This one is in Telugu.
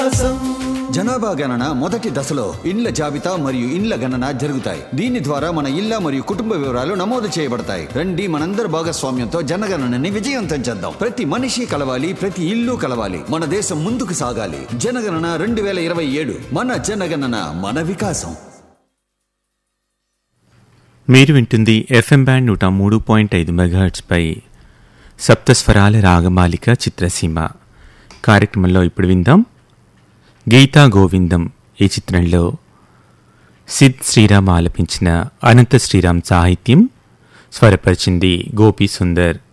వికాసం జనాభా గణన మొదటి దశలో ఇండ్ల జాబితా మరియు ఇండ్ల గణన జరుగుతాయి దీని ద్వారా మన ఇళ్ల మరియు కుటుంబ వివరాలు నమోదు చేయబడతాయి రండి మనందరి భాగస్వామ్యంతో జనగణనని విజయవంతం చేద్దాం ప్రతి మనిషి కలవాలి ప్రతి ఇల్లు కలవాలి మన దేశం ముందుకు సాగాలి జనగణన రెండు వేల ఇరవై ఏడు మన జనగణన మన వికాసం మీరు వింటుంది ఎఫ్ఎం బ్యాండ్ నూట మూడు పాయింట్ ఐదు మెగాహెట్స్పై సప్తస్వరాల రాగమాలిక చిత్రసీమ కార్యక్రమంలో ఇప్పుడు విందాం గీతా గోవిందం ఈ చిత్రంలో సిద్ శ్రీరామ్ ఆలపించిన అనంత శ్రీరామ్ సాహిత్యం స్వరపరిచింది గోపీ సుందర్